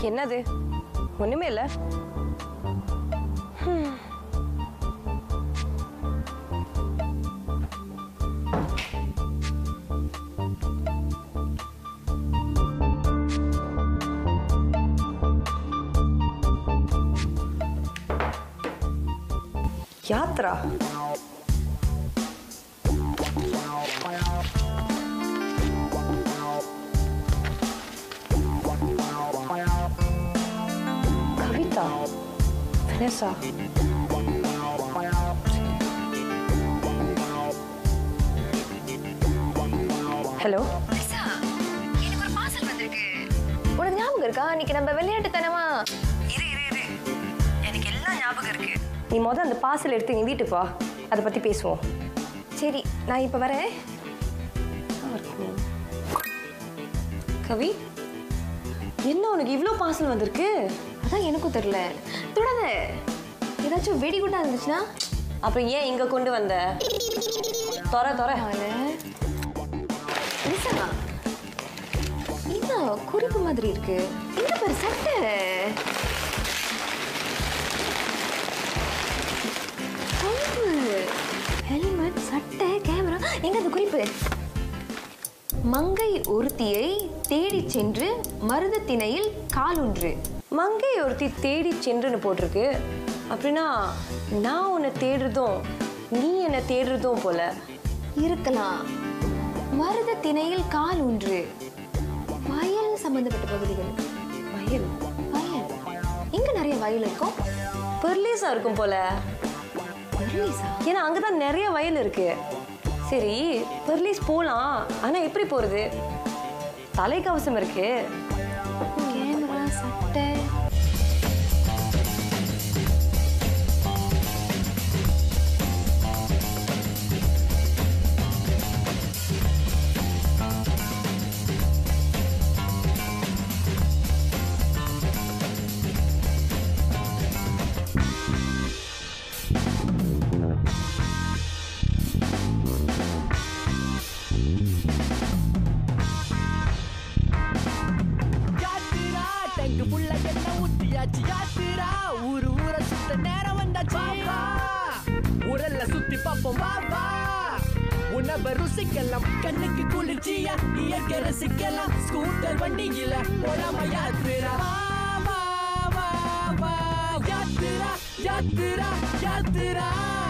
என்னது ஒண்ணுமே இல்ல ஹம். Yatra Kavitha Vanessa hello Lisa, எனக்கு ஒரு பார்சல் வந்திருக்கு உனக்கு ஞாபகம் இருக்கா அன்னைக்கு நம்ம விளையாட்டுத்தனமா இரு இரு இரு எனக்கு எல்லாம் ஞாபகம் இருக்கு நீ மொதல் அந்த பார்சல் எடுத்து நீ வீட்டுக்கு வா அதை பற்றி பேசுவோம் சரி நான் இப்போ வரேன் கவி என்ன உனக்கு இவ்வளோ பார்சல் வந்திருக்கு அதான் எனக்கும் தெரியல தொடாத ஏதாச்சும் வெடிகுண்டா இருந்துச்சுன்னா அப்புறம் ஏன் இங்கே கொண்டு வந்த தொற தொற அவள லிசா என்ன குறிப்பு மாதிரி இருக்கு இந்த பாரு சட்டை கம்பு ஹெல்மெட் சட்டை கேமரா எங்க அந்த குறிப்பு மங்கை ஒருத்தியை தேடிச் சென்று மருதத்திணையில் காலுன்று மங்கை ஒருத்தி தேடி சென்றுன்னு போட்டிருக்கு அப்படின்னா நான் உன்னை தேடுறதும் நீ என்னை தேடுறதும் போல இருக்கலாம் மருத திணையில் கால் ஊன்று வயல் சம்பந்தப்பட்ட பகுதிகள் வயல் வயல் இங்க நிறைய வயல் இருக்கும் பெர்லீஸா இருக்கும் போல பெர்லிஸா? ஏன்னா அங்கே தான் நிறைய வயல் இருக்கு சரி பெர்லீஸ் போகலாம் ஆனால் எப்படி போகிறது தலைக்கவசம் இருக்கு கேமரா சட்டை யாத்திரா டங்கு புள்ள என்ன ஊத்தியாச்சு யாத்திரா ஊரு ஊர சுத்த நேரம் வந்தாச்சு வா ஊரல்ல சுத்தி பாப்போம் வா வா உணவை ருசிக்கலாம் கண்ணுக்கு குளிர்ச்சியா இயற்கை ரசிக்கலாம் ஸ்கூட்டர் வண்டியில போலாம யாத்திரா வா வா வா வா யாத்திரா யாத்திரா யாத்திரா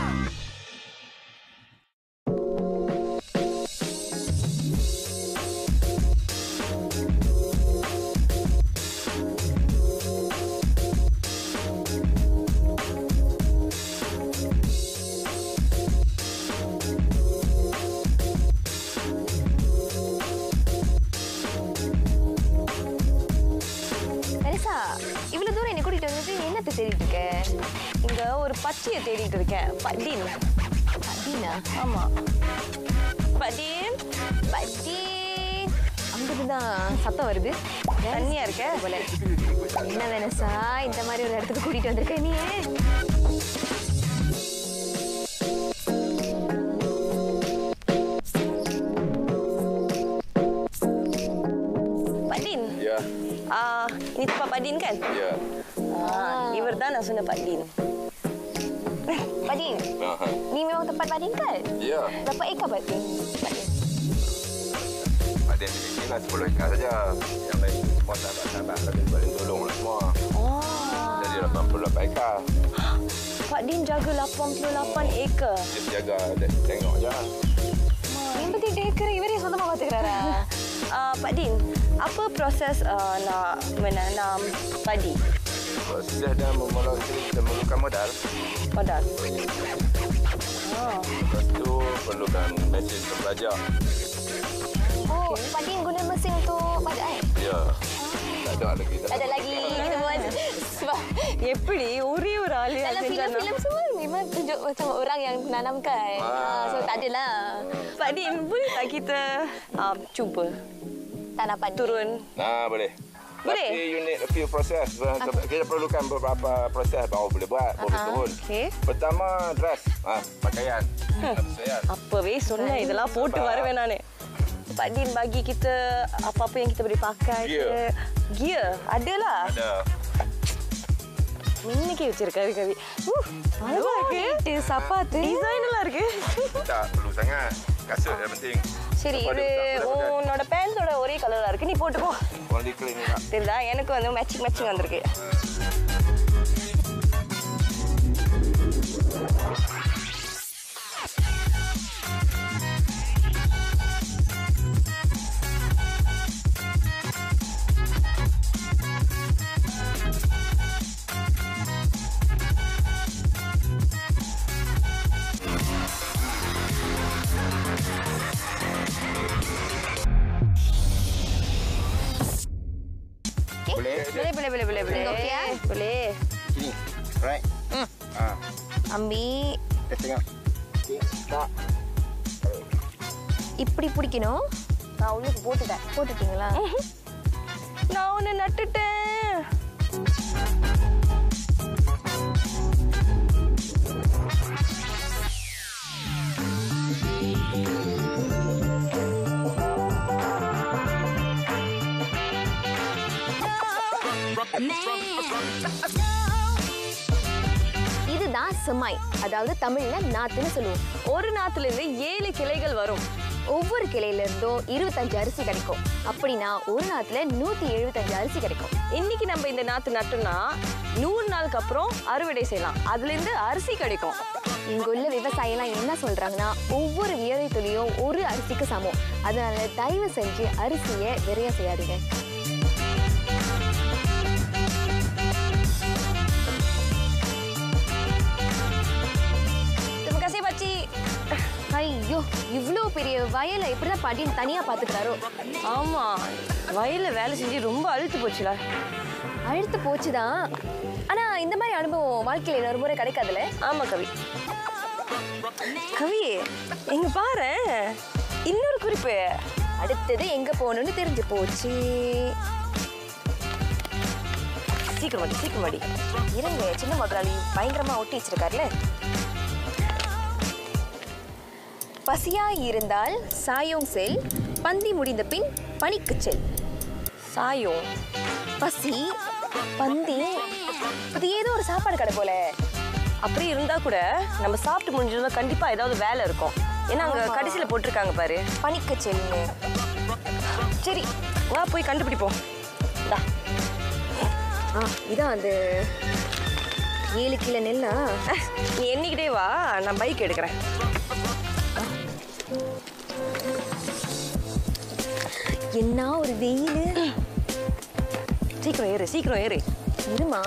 பெருசா இவ்வளவு தூரம் என்ன கூட்டிட்டு வந்துட்டு என்னத்தை தேடிட்டு இருக்க இங்கே ஒரு பச்சையை தேடிட்டு இருக்கேன் பட்டீன் அப்படின்னா ஆமாம் பட்டீன் பட்டி அங்கிட்டு தான் சத்தம் வருது தண்ணியா இருக்க போல என்ன வேணசா இந்த மாதிரி ஒரு இடத்துக்கு கூட்டிட்டு வந்திருக்க நீ Pak Din. Ya, Ah, ini tempat Pak Din kan? ya. Ah, iவர் தான் நான் சொன்ன Pak Din. Badin, Aha. ni memang tempat Badin kan? Ya, Berapa ekar Badin? Badin. ada yang miliki lah 10 ekar saja. Yang lain semua sahabat-sahabat lagi paling tolong lah semua. Oh, Jadi 88 ekar. Pak Din jaga 88 ekar. Dia jaga de- tengok je. எண்பத்தி எட்டு acre இவரே சொந்தமா பாத்துக்கிறாரா Ah, Pak Din, apa proses uh, nak menanam padi? Proses dan memula kita memerlukan modal. Modal. Oh, Lepas tu perlukan mesin pembajak. Oh, Badin guna mesin untuk pajak eh? Ya. Tak ada lagi. Tak ada lagi kita buat sebab எப்படி ஒரே ஒரு ஆளு dalam filem-filem semua memang tunjuk macam orang yang menanamkan. Ah. So tak adalah Pak Din, boleh tak kita uh, cuba tanah padi. turun? Nah, boleh. Boleh? Tapi you need a few process. Kita perlukan beberapa proses baru boleh buat, baru boleh turun. Okay. Pertama, dress. Ha, pakaian. Hmm. Pakaian. அப்பவே சொன்னேன் இதெல்லாம் போட்டு வருவேன் நானு Pak Din bagi kita apa-apa yang kita boleh pakai Gear. ke. Gear? Adalah. Ada. இன்னைக்கு வச்சிருக்காரு கவி அழகா இருக்கு சப்பாத்து டிசைன் எல்லாம் இருக்கு Tak perlu sangat. Kasut yang penting. சரி Apa இது ada tak? Boleh pakai. உன்னோட பேண்டோட ஒரே கலரா இருக்கு நீ போட்டுக்கோ Quality clean ni tak? தெரியுதா எனக்கு வந்து மேட்சிங் மேட்சிங் வந்திருக்கு Boleh? boleh boleh boleh boleh boleh Okey, ah? boleh Sini. Right? Hmm. Ha. Ambi Kita tengok. Okey. Tak. இப்படி பிடிக்கணும் நான் உள்ளுக்கு போட்டுட்டேன் போட்டுட்டீங்களா நான் உன்னை நட்டுட்டேன் இதுதான் செமாய் அதாவது தமிழ்ல நாத்துன்னு சொல்லுவோம் ஒரு நாத்துல இருந்து ஏழு கிளைகள் வரும் ஒவ்வொரு கிளையில இருந்தும் இருபத்தஞ்சு அரிசி கிடைக்கும் அப்படின்னா ஒரு நாத்துல நூத்தி எழுபத்தஞ்சு அரிசி கிடைக்கும் இன்னைக்கு நம்ம இந்த நாத்து நட்டோம்னா நூறு நாளுக்கு அப்புறம் அறுவடை செய்யலாம் அதுல இருந்து அரிசி கிடைக்கும் இங்க உள்ள விவசாயிலாம் என்ன சொல்றாங்கன்னா ஒவ்வொரு வியரை துளியும் ஒரு அரிசிக்கு சமம் அதனால தயவு செஞ்சு அரிசியை விரையம் செய்யாதீங்க terima kasih பச்சி ஐயோ இவ்வளோ பெரிய வயலை எப்படிதான் பாட்டின்னு தனியா பாத்துக்கிறாரோ ஆமா வயல்ல வேலை செஞ்சு ரொம்ப அழுத்து போச்சுல அழுத்து போச்சுதான் ஆனா இந்த மாதிரி அனுபவம் வாழ்க்கையில இன்னொரு முறை கிடைக்காதுல்ல ஆமா கவி கவி எங்க பாரு இன்னொரு குறிப்பு அடுத்தது எங்க போகணும்னு தெரிஞ்சு போச்சு சீக்கிரம் வாடி சீக்கிரம் வாடி இருங்க சின்ன முதலாளி பயங்கரமா ஒட்டி வச்சிருக்காருல பசியாய் இருந்தால் சாயோங் செல் பந்தி முடிந்த பின் பணிக்கு செல் சாயம் பசி பந்தி இது ஏதோ ஒரு சாப்பாடு கடை போல அப்படி இருந்தா கூட நம்ம சாப்பிட்டு முடிஞ்சதும் கண்டிப்பா ஏதாவது வேலை இருக்கும் ஏன்னா அங்க ஆமா. கடைசியில போட்டிருக்காங்க பாரு பணிக்கு செல்னு சரி வா போய் கண்டுபிடிப்போம் இந்தா ஆ இதான் அந்த ஏழு கிலோ நெல்லா அஹ், நீ எண்ணிக்கிட்டே வா நான் பைக் எடுக்கிறேன் என்ன ஒரு வெயில் சீக்கிரம் ஏறு சீக்கிரம் ஏறு இருமா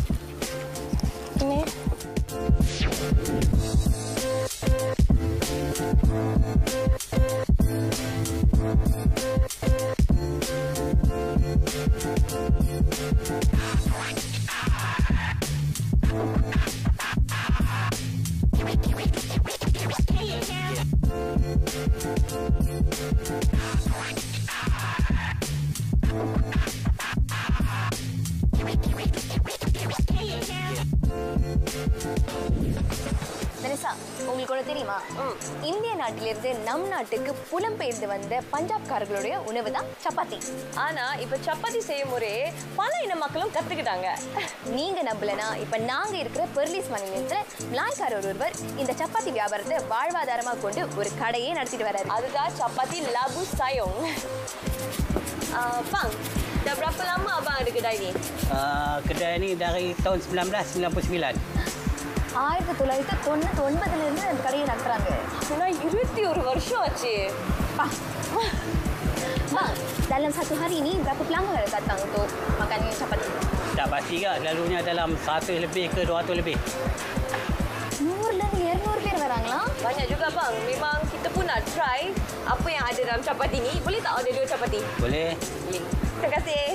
தனிஷா உங்களுக்கு ஒன்று தெரியுமா இந்திய நாட்டிலிருந்து நம் நாட்டுக்கு புலம்பெயர்ந்து வந்த பஞ்சாப்காரர்களுடைய உணவு தான் சப்பாத்தி ஆனா இப்ப சப்பாத்தி செய்யும் முறையே பல இன மக்களும் கத்துக்கிட்டாங்க நீங்க நம்பலனா இப்ப நாங்க இருக்கிற பெர்லிஸ் மாநிலத்துல மலாய்க்காரர் ஒருவர் இந்த சப்பாத்தி வியாபாரத்தை வாழ்வாதாரமா கொண்டு ஒரு கடையே நடத்திட்டு வராரு அதுதான் chapati labu sayong uh, Bang, dah berapa lama abang ada kedai ni? Uh, kedai ni dari tahun 1999. ஆயிரத்தி தொள்ளாயிரத்தி தொண்ணூத்தி ஒன்பதுல இருந்து அந்த கடையை நடத்துறாங்க Kena இருபத்தி ஒரு வருஷம் ஆச்சு Pak. Bang, dalam satu hari ni berapa pelanggan datang untuk makan dengan chapati? Tak pasti ke, selalunya dalam 100 lebih ke 200 lebih. நூறுல இருந்து இருநூறு பேர் வராங்களா Banyak juga bang Memang kita pun nak try Apa yang ada dalam chapati ni Boleh tak order dua chapati? Boleh? Boleh Terima kasih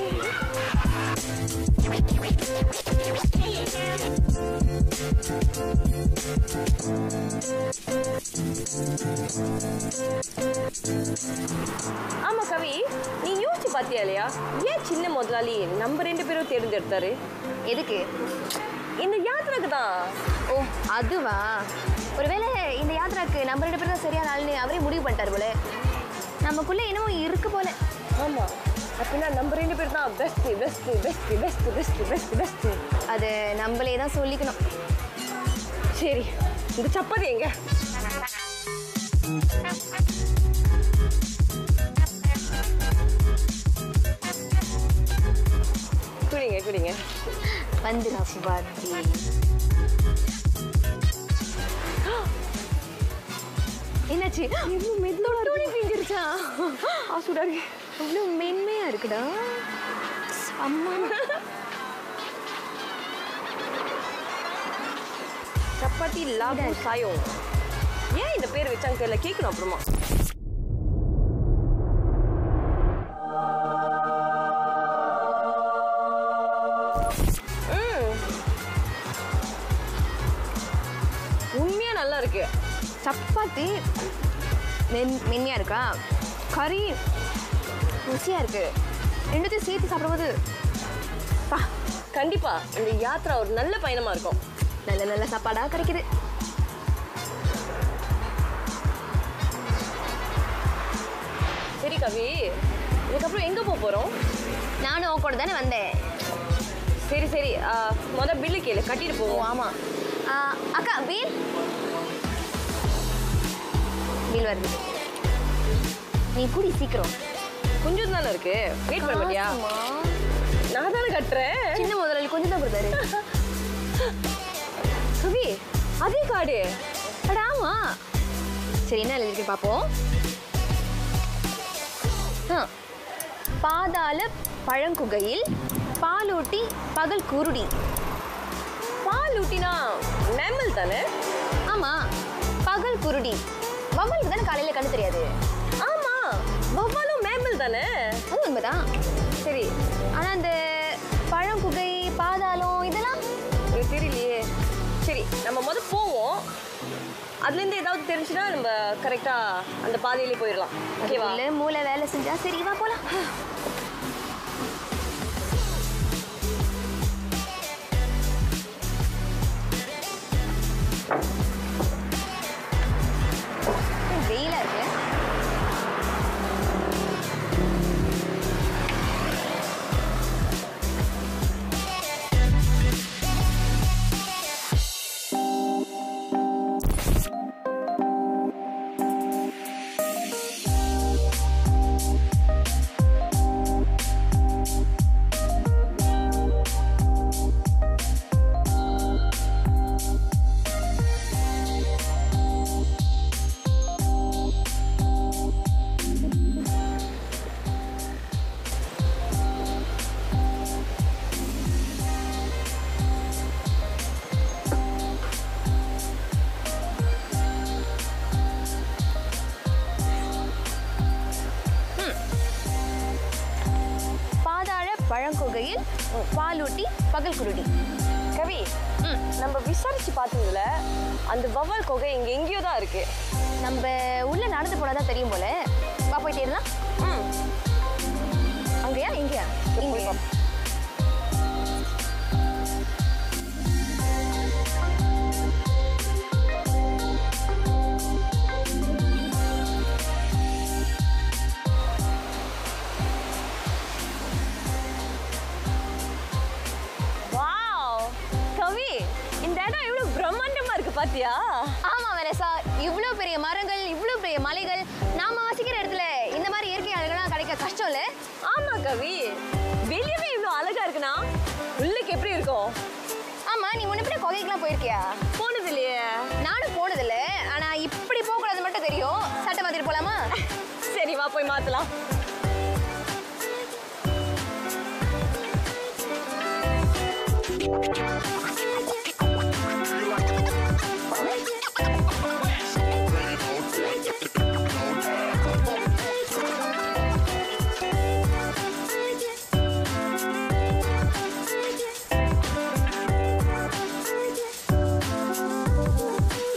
ஆமா கவி நீ யோசிச்சு பாத்தியா இல்லையா ஏன் சின்ன முதலாளி நம்ம ரெண்டு பேரும் தேர்ந்தெடுத்தாரு எதுக்கு இந்த யாத்திரைக்கு தான் ஓ அதுவா ஒருவேளை இந்த யாத்திராக்கு நம்ம ரெண்டு பேரும் தான் சரியான ஆள்னு அவரே முடிவு பண்ணிட்டாரு போல நமக்குள்ள என்னமோ இருக்கு போல ஆமா அப்படின்னா நம்ம ரெண்டு பேர் தான் best best best best best best best அது நம்மளே தான் சொல்லிக்கணும் சரி இந்த சப்பாத்தி எங்க குடிங்க குடிங்க வந்துருச்சு பாத்தி என்னாச்சு தொட்டோடி பிஞ்சிருச்சா ஆசுடா இருக்கு அவ்வளோ மென்மையா இருக்குடா அம்மா சப்பாத்தி லாபம் சாயம் ஏன் இந்த பேர் வச்சாங்க தெரியல கேட்கணும் அப்புறமா ம். உண்மையா நல்லா இருக்கு சப்பாத்தி மென் மென்மையா இருக்கா கறி ருசியா இருக்கு ரெண்டுத்தையும் சேர்த்து சாப்பிடும்போது பா கண்டிப்பா இந்த யாத்ரா ஒரு நல்ல பயணமா இருக்கும் நல்ல நல்ல சாப்பாடா கிடைக்குது சரி கவி இதுக்கப்புறம் எங்க போக போறோம் நானும் உன் கூட தானே வந்தேன் சரி சரி ஆ, முத பில்லு கேளு கட்டிட்டு ஓ போவோம் ஆமா ஆ, அக்கா பில் பில் வருது நீ குடி சீக்கிரம் கொஞ்சம் தானே இருக்கு வெயிட் பண்ண மாட்டியா காசுமா? நான் தானே கட்டுறேன் சின்ன முதலாளி கொஞ்சம் தான் கொடுத்தாரு கவி அதே கார்டு அட ஆமா சரி என்ன எழுதிருக்கு பார்ப்போம் ஆ. பாதாள பழங்குகையில் பாலூட்டி பகல் குருடி பால் ஊட்டினா மேமல் தானே ஆமா பகல் குருடி வவ்வலுக்கு தானே காலையில கண்ணு தெரியாது ஆமா வவ்வாலும் மேமல் தானே அது உண்மைதான் சரி ஆனா அந்த பழங்குகை பாதாளம் இதெல்லாம் எனக்கு தெரியலையே சரி நம்ம முத போவோம் அதுலேருந்து ஏதாவது தெரிஞ்சுன்னா நம்ம கரெக்டாக அந்த பாதையிலே போயிடலாம் ஓகேவா அதுக்குள்ள மூளை வேலை செஞ்சா சரி வா போலாம் வெயிலா இருக்கு பாதாள பழங்குகையில் பாலூட்டி பகல் குருடி கவி ம். நம்ம விசாரிச்சு பார்த்ததுல அந்த வவ்வால் கொகை இங்க எங்கேயோ தான் இருக்கு நம்ம உள்ள நடந்து போனாதான் தெரியும் போல வா போய் தேடலாம் ம் அங்கேயா இங்கேயா இங்கே வாவ் கவி இந்த இடம் எவ்வளவு பிரம்மாண்டமா இருக்கு பாத்தியா ஆமா வெனசா இவ்ளோ பெரிய மரங்கள் இவ்ளோ பெரிய மலைகள் நாம வசிக்கிற இடத்துல இந்த மாதிரி இயற்கை அழகெல்லாம் கிடைக்க கஷ்டம் இல்ல ஆமா கவி வெளியவே இவ்வளவு அழகா இருக்குன்னா உள்ளுக்கு எப்படி இருக்கும் ஆமா நீ முன்ன பின்ன குகைக்கெல்லாம் போயிருக்கியா போனது இல்லையே நானும் போனதில்ல ஆனா இப்படி போக கூடாது மட்டும் தெரியும் சட்டை மாத்திட்டு போலாமா சரி வா போய் மாத்தலாம்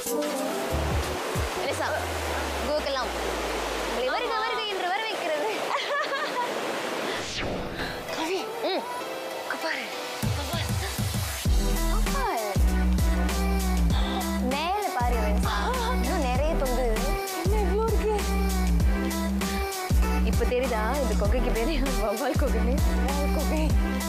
வெனசா கோக்கெல்லாம் உங்களை வருக வருக என்று வரவேற்கிறது Koge gimana ya? Bawal koge nih. Bawal koge.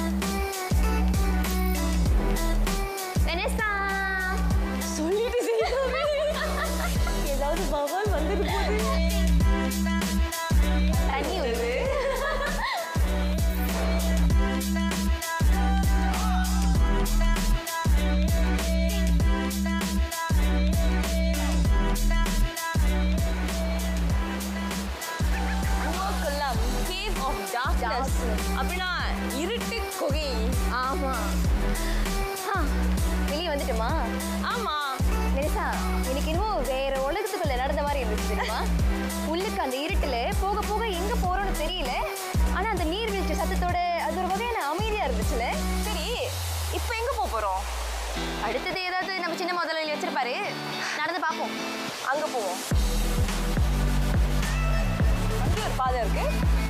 Vanessa. சொல்லிட்டு செய்யாமே ஏதாவது பவால் வந்துட்டு போகுது தண்ணி விழுது உருவாக்கலாம் கேவ் ஆஃப் டார்க்னஸ் அப்படின்னா இருட்டு குகை ஆமா ஆ, வெளியே வந்துட்டுமா ஆமா மெரிசா எனக்கு இன்னும் வேற உலகத்துக்குள்ள நடந்த மாதிரி இருந்துச்சு தெரியுமா உள்ளுக்கு அந்த இருட்டுல போக போக எங்க போறோம்னு தெரியல ஆனா அந்த நீர்வீழ்ச்சி சத்தத்தோட அது ஒரு வகையான அமைதியா இருந்துச்சுல சரி இப்போ எங்க போக போறோம் அடுத்தது ஏதாவது நம்ம சின்ன முதலாளி வச்சிருப்பாரு நடந்து பார்ப்போம் அங்க போவோம் அங்கே ஒரு பாதை இருக்கு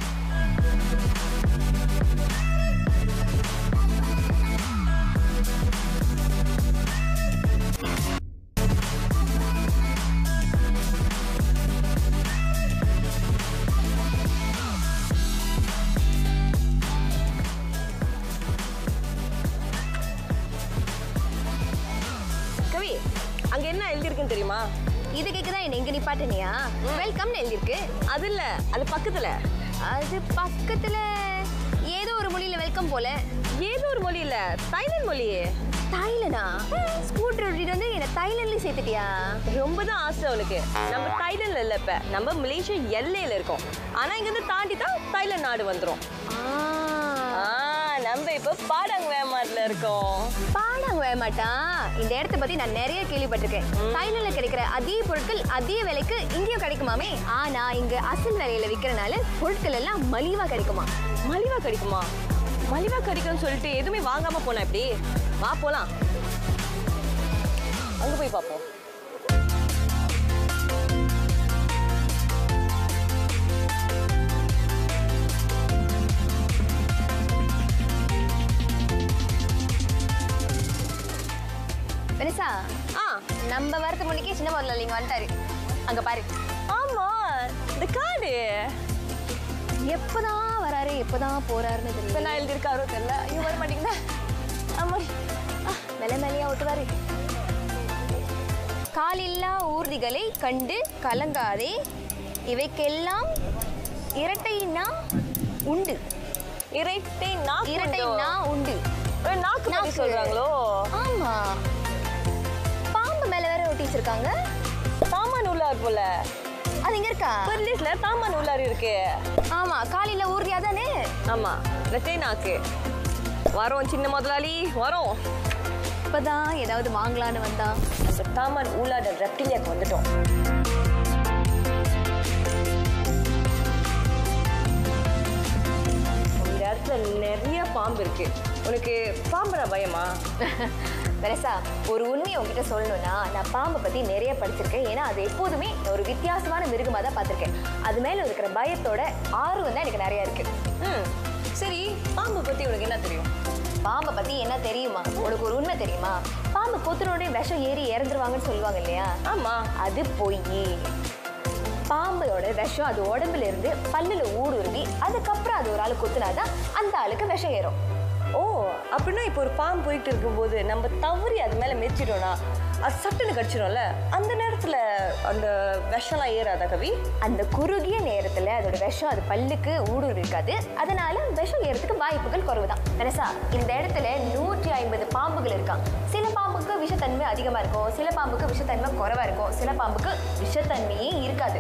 கவி அங்க என்ன எழுதியிருக்குன்னு தெரியுமா இது கேக்குதான் என்ன எங்க நிப்பாட்டினியா வெல்கம்னு எழுதியிருக்கு அது இல்ல அது பக்கத்துல அது பக்கத்துல ஏதோ ஒரு மொழியில வெல்கம் போல ஏதோ ஒரு மொழி இல்ல தாய்லாந்து மொழி தாய்லனா ஸ்கூட்டர் ஓட்டிட்டு வந்து என்ன தாய்லாண்ட்லயும் சேர்த்துட்டியா ரொம்ப தான் ஆசை உனக்கு நம்ம தாய்லாந்துல இல்ல இப்ப நம்ம மலேசியா எல்லையில இருக்கோம் ஆனா இங்க இருந்து தாண்டி தான் தாய்லாந்து நாடு வந்துரும் ஆ, நம்ம இப்ப பாடாங் வேமாட்ல இருக்கோம் பாடாங்க வேக மாட்டான் இந்த இடத்த பத்தி நான் நிறைய கேள்விப்பட்டிருக்கேன் தாய்லாந்துல கிடைக்கிற அதே பொருட்கள் அதே விலைக்கு இங்கேயும் கிடைக்குமாமே ஆனா இங்க அசல் விலையில விற்கிறனால பொருட்கள் எல்லாம் மலிவா கிடைக்குமா மலிவா கிடைக்குமா மலிவா கிடைக்கும்னு சொல்லிட்டு எதுவுமே வாங்காம போனா எப்படி வா போலாம் அங்க போய் பார்ப்போம் பெருசா ஆ நம்ம வரதுக்கு முன்னுக்கே சின்ன முதல்ல இங்க வந்துட்டாரு அங்க பாரு ஆமா இந்த காடு எப்பதான் வராரு எப்பதான் போறாருன்னு இப்ப தெரியல நான் எழுதியிருக்காரோ தெரியல ஐயோ வர மாட்டேங்குதா ஆமா மேல மேலையா ஓட்டுவாரு காலில்லா ஊர்திகளை கண்டு கலங்காதே இவைக்கெல்லாம் இரட்டைனா உண்டு இரட்டை நாக்கு இரட்டைனா உண்டு ஒரு நாக்கு பத்தி நாக்கு. சொல்றாங்களோ ஆமா பாம்பு மேல வேற ஒட்டி வச்சிருக்காங்க தாமான் உள்ளார் போல அது இங்க இருக்கா பெர்லிஸ்ல தாமான் உள்ளார் இருக்கு ஆமா காலில ஊர்தியா தானே ஆமா ரெட்டை நாக்கு வரோம் சின்ன முதலாளி வரோம் இப்பதான் ஏதாவது வாங்கலான்னு வந்தா நம்ம தாமான் உள்ளாட ரெப்டிலியாக்கு வந்துட்டோம் இந்த இடத்துல நிறைய பாம்பு இருக்கு உனக்கு பாம்புனா பயமா பெருசா ஒரு உண்மையை உங்ககிட்ட சொல்லணும்னா நான் பாம்பை பத்தி நிறைய படிச்சிருக்கேன் ஏன்னா அது எப்போதுமே ஒரு வித்தியாசமான மிருகமா தான் பார்த்திருக்கேன் அது மேல இருக்கிற பயத்தோட ஆர்வம் தான் எனக்கு நிறைய இருக்கு ம் சரி பாம்பு பத்தி உனக்கு என்ன தெரியும் பாம்பை பத்தி என்ன தெரியுமா உனக்கு ஒரு உண்மை தெரியுமா பாம்பு கொத்துனோட விஷம் ஏறி இறந்துருவாங்கன்னு சொல்லுவாங்க இல்லையா ஆமா அது பொய் பாம்போட விஷம் அது உடம்புல இருந்து பல்லுல ஊடுருவி அதுக்கப்புறம் அது ஒரு ஆளு கொத்துனாதான் அந்த ஆளுக்கு விஷம் ஏறும் ஓ அப்படின்னா இப்போ ஒரு பாம்பு போயிட்டு இருக்கும்போது நம்ம தவறி அது மேலே மெச்சிட்டோம்னா அது சட்டுன்னு கடிச்சிடும்ல அந்த நேரத்தில் அந்த விஷம்லாம் ஏறாதா கவி அந்த குறுகிய நேரத்துல அதோட விஷம் அது பல்லுக்கு ஊடுருவி இருக்காது அதனால விஷம் ஏறதுக்கு வாய்ப்புகள் குறைவுதான் மனசா இந்த இடத்துல நூற்றி ஐம்பது பாம்புகள் இருக்கான் சில பாம்புக்கு விஷத்தன்மை அதிகமா இருக்கும் சில பாம்புக்கு விஷத்தன்மை குறைவா இருக்கும் சில பாம்புக்கு விஷத்தன்மையே இருக்காது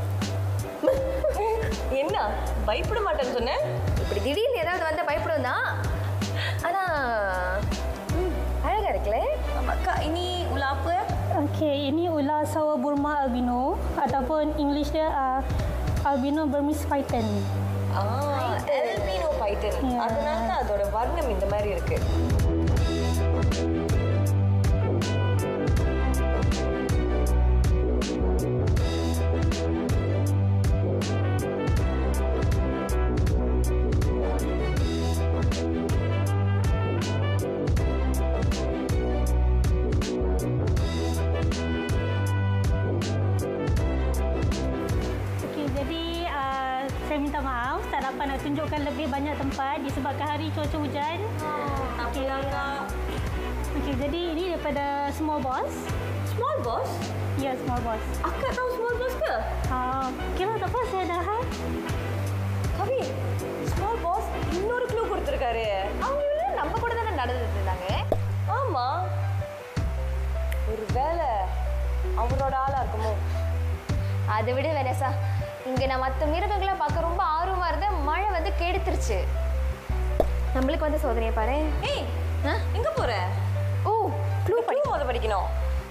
என்ன பயப்பட மாட்டேன்னு சொன்னேன் இப்படி திடீர்னு ஏதாவது வந்தா பயப்படும் தான் ஆனா ம், அழகா இருக்குல்ல அக்கா இனி உள்ள apa Okey, ini ular sawo Burma albino ataupun English dia uh, albino Burmese python. ஆ எல்பினோ பைட்டன் Yeah. அதனால தான் அதோட வர்ணம் இந்த மாதிரி இருக்கு Okey, jadi uh, saya minta maaf tak dapat nak tunjukkan lebih banyak tempat disebabkan hari cuaca hujan. Okey lah kak. Okey, jadi ini daripada Small Boss. Small boss? Ya, Small Boss. Akak tahu small boss ke? Ah, okay lah, tak apa. Saya dah hai. Kavi small boss இன்னொரு clue கொடுத்துருக்காரு அவங்க இவ்வளவு நம்ம கூட தானே நடந்துட்டு இருந்தாங்க ஆமா ஒரு வேலை அவரோட ஆளா இருக்குமோ அதை விட வெனசா இங்க நான் மற்ற மிருகங்களை பார்க்க ரொம்ப ஆர்வமா இருந்தேன் மழை வந்து கெடுத்துருச்சு நம்மளுக்கு வந்து சோதனையை பாரு ஏய் ஆ? எங்க போற ஓ க்ளூ க்ளூ முத படிக்கணும்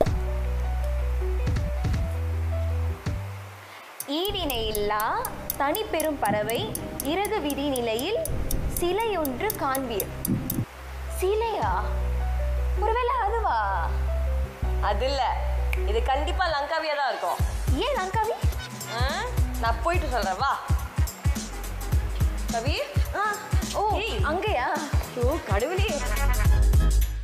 ஈடினை இல்லா தனிப்பெரும் பறவை இறகு விதி நிலையில் சிலையொன்று காண்பீர் சிலையா ஒருவேளை அதுவா அது இல்ல இது கண்டிப்பா லங்காவியா தான் இருக்கும் ஏன் லங்காவி ஆ? நான் போயிட்டு சொல்றேன் வா கவி ஆ ஓ ஏய். அங்கயா ஐயோ கடவுளே